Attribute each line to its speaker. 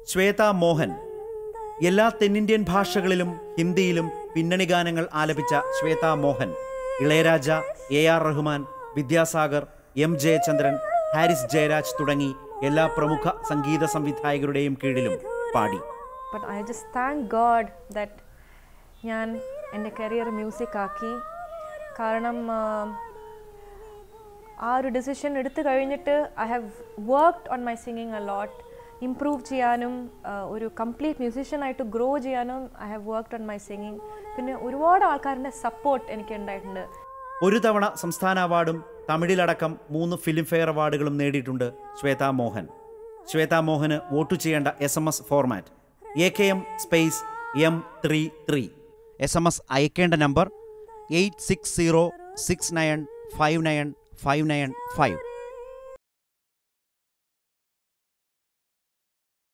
Speaker 1: ശ്വേത മോഹൻ എല്ലാ തെന്നിന്ത്യൻ ഭാഷകളിലും ഹിന്ദിയിലും പിന്നണി ഗാനങ്ങൾ ആലപിച്ച Shweta Mohan Ilaiyaraaja A R Rahman Vidyasagar M Jayachandran Harris Jayaraj തുടങ്ങി എല്ലാ പ്രമുഖ സംഗീത സംവിധായകരുടെയും കീഴിലും പാടി
Speaker 2: but I just thank God that ഞാൻ എൻ്റെ കരിയർ മ്യൂസിക് ആക്കി കാരണം ആ, ആ ഒരു ഡിസിഷൻ എടുത്തു കഴിഞ്ഞിട്ട് I have worked on my singing a lot improve ചെയ്യാനും ആ, ഒരു കംപ്ലീറ്റ് മ്യൂസീഷ്യനായിട്ട് ഗ്രോ ചെയ്യാനും I have worked on my singing പിന്നെ ഒരുപാട് ആൾക്കാരുടെ സപ്പോർട്ട് എനിക്ക് ഉണ്ടായിട്ടുണ്ട്
Speaker 1: ഒരു തവണ സംസ്ഥാന അവാർഡും തമിഴിലടക്കം മൂന്ന് ഫിലിംഫെയർ അവാർഡുകളും നേടിയിട്ടുണ്ട് ശ്വേത മോഹൻ ശ്വേത മോഹന് വോട്ട് ചെയ്യേണ്ട S M S format A K M space M three three S M S അയക്കേണ്ട number eight six zero six nine five nine five nine five